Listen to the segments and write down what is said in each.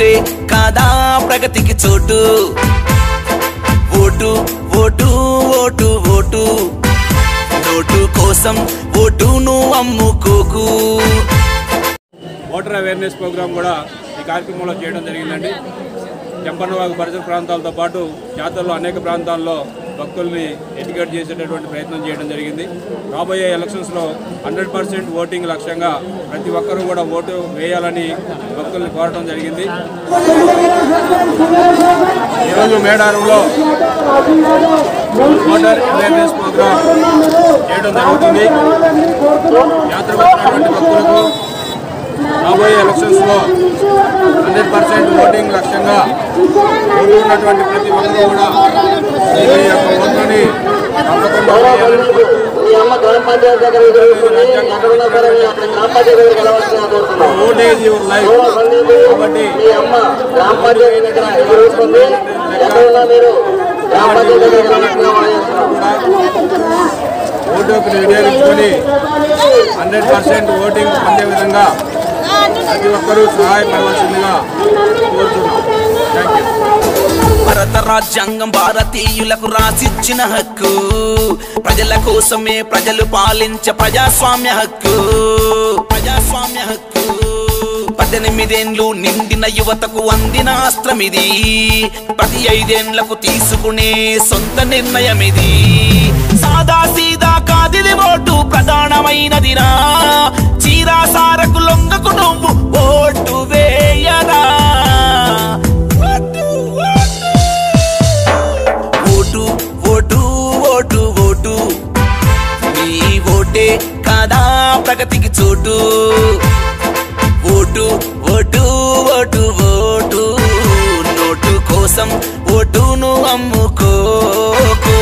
ఓటే కాదా ప్రగతికి చోటు vote vote vote vote note కోసం ఓటును అమ్ముకోకు ఓటర్ అవేర్నెస్ ప్రోగ్రామ్ కూడా ఈ కార్యక్రమంలో చేయడం జరిగిందండి చెంపన్నవాగు పరిసర ప్రాంతాలతో పాటు జాతరలో అనేక ప్రాంతాల్లో భక్తుల్ని ఎడ్యుకేట్ చేసేటటువంటి ప్రయత్నం చేయడం జరిగింది రాబోయే ఎలక్షన్స్లో హండ్రెడ్ పర్సెంట్ ఓటింగ్ లక్ష్యంగా ప్రతి ఒక్కరూ కూడా ఓటు వేయాలని భక్తుల్ని కోరడం జరిగింది ఈరోజు మేడారంలో ఓటర్ అవేర్నెస్ ప్రోగ్రామ్ చేయడం జరుగుతుంది యాత్రకు వచ్చినటువంటి భక్తులకు రాబోయే ఎలక్షన్స్ లో హండ్రెడ్ పర్సెంట్ ఓటింగ్ లక్ష్యంగా ముందు ఉన్నటువంటి ప్రతి ఒక్కరూ కూడా ఈ యొక్క ఓట్లని తప్పకుండా వేయాలని మీ అమ్మ గ్రామ పంచాయతీ దగ్గర జరుగుతుంది ఎక్కడున్నా సరే మీరు అక్కడ గ్రామ పంచాయతీ దగ్గర వెళ్ళవలసిన కోరుతున్నాం ఓట్ ఈజ్ యువర్ లైఫ్ కాబట్టి మీ అమ్మ గ్రామ పంచాయతీ దగ్గర జరుగుతుంది ఎక్కడున్నా మీరు గ్రామ పంచాయతీ దగ్గర వెళ్ళవలసిన మనం చేస్తున్నాం ఓటుకు వినియోగించుకొని హండ్రెడ్ పర్సెంట్ ఓటింగ్ పొందే విధంగా ప్రతి ఒక్కరూ సహాయపడవలసిందిగా కోరుతున్నాం థ్యాంక్ యూ భారత రాజ్యాంగం భారతీయులకు రాసిచ్చిన హక్కు ప్రజల కోసమే ప్రజలు పాలించే ప్రజాస్వామ్య హక్కు ప్రజాస్వామ్య హక్కు పద్దెనిమిదేండ్లు నిండిన యువతకు అందిన అస్త్రం ఇది ప్రతి ఐదేండ్లకు తీసుకునే సొంత నిర్ణయం ఇది సాదా సీదా కాదిది ఓటు ప్రధానమైనదిరా చీరా సారకు లొంగకు నువ్వు ఓటు వేయరా vote, vote vote vote vote నీ ఓటే కాదా ప్రగతికి చోటు vote vote vote vote note కోసం ఓటును అమ్ముకోకు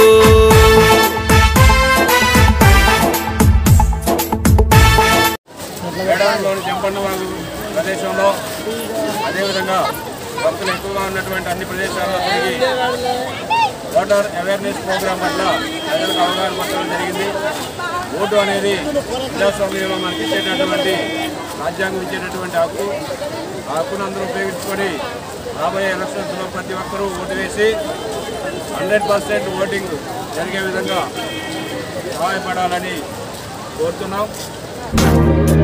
మేడారంలోని చెంపన్నవాగు ప్రదేశంలో అదేవిధంగా భక్తులు ఎక్కువగా ఉన్నటువంటి అన్ని ప్రదేశాల్లో తిరిగి ఓటర్ అవేర్నెస్ ప్రోగ్రామ్ పట్ల ప్రజలకు అవగాహన పరచడం జరిగింది ఓటు అనేది ప్రజాస్వామ్యంలో మనకి ఇచ్చేటటువంటి రాజ్యాంగం ఇచ్చేటటువంటి హక్కు ఆ హక్కును అందరూ ఉపయోగించుకొని రాబోయే ఎలక్షన్స్లో ప్రతి ఒక్కరూ ఓటు వేసి హండ్రెడ్ పర్సెంట్ ఓటింగ్ జరిగే విధంగా సహాయపడాలని కోరుతున్నాం